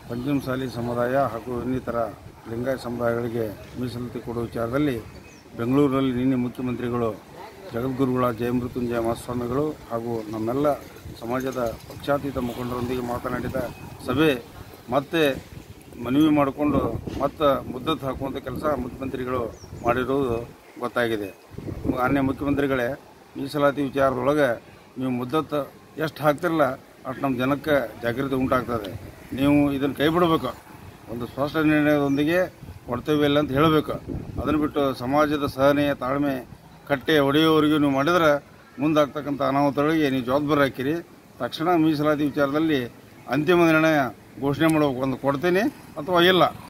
ಪಂಚಮಸಾಲಿ ಸಮುದಾಯ ಹಾಗೂ ಇನ್ನಿತರ ಲಿಂಗಾಯತ ಸಮುದಾಯಗಳಿಗೆ ಮೀಸಲಾತಿ ಕೊಡುವ ವಿಚಾರದಲ್ಲಿ ಬೆಂಗಳೂರಿನಲ್ಲಿ ನಿನ್ನೆ ಮುಖ್ಯಮಂತ್ರಿಗಳು ಜಗದ್ಗುರುಗಳ ಜಯಮೃತ್ಯುಂಜಯ ಮಹಾಸ್ವಾಮಿಗಳು ಹಾಗೂ ನಮ್ಮೆಲ್ಲ ಸಮಾಜದ ಪಕ್ಷಾತೀತ ಮುಖಂಡರೊಂದಿಗೆ ಮಾತನಾಡಿದ ಸಭೆ ಮತ್ತೆ ಮನವಿ ಮಾಡಿಕೊಂಡು ಮತ್ತೆ ಮುದ್ದತ್ತು ಹಾಕುವಂಥ ಕೆಲಸ ಮುಖ್ಯಮಂತ್ರಿಗಳು ಮಾಡಿರುವುದು ಗೊತ್ತಾಗಿದೆ ಮಾನ್ಯ ಮುಖ್ಯಮಂತ್ರಿಗಳೇ ಮೀಸಲಾತಿ ವಿಚಾರದೊಳಗೆ ನೀವು ಮುದ್ದತ್ತು ಎಷ್ಟು ಹಾಕ್ತಿರಲ್ಲ ಅಷ್ಟು ನಮ್ಮ ಜನಕ್ಕೆ ಜಾಗೃತಿ ಉಂಟಾಗ್ತದೆ ನೀವು ಇದನ್ನು ಕೈ ಬಿಡಬೇಕು ಒಂದು ಸ್ಪಷ್ಟ ನಿರ್ಣಯದೊಂದಿಗೆ ಕೊಡ್ತೇವೆ ಇಲ್ಲ ಅಂತ ಹೇಳಬೇಕು ಅದನ್ನು ಬಿಟ್ಟು ಸಮಾಜದ ಸಹನೆ ತಾಳ್ಮೆ ಕಟ್ಟೆ ಒಡೆಯುವವರೆಗೂ ನೀವು ಮಾಡಿದ್ರೆ ಮುಂದಾಗ್ತಕ್ಕಂಥ ಅನಾಹುತಗಳಿಗೆ ನೀವು ಜವಾಬ್ದಾರಿ ಹಾಕಿರಿ ತಕ್ಷಣ ಮೀಸಲಾತಿ ವಿಚಾರದಲ್ಲಿ ಅಂತಿಮ ನಿರ್ಣಯ ಘೋಷಣೆ ಮಾಡಬೇಕು ಒಂದು ಕೊಡ್ತೀನಿ ಅಥವಾ ಇಲ್ಲ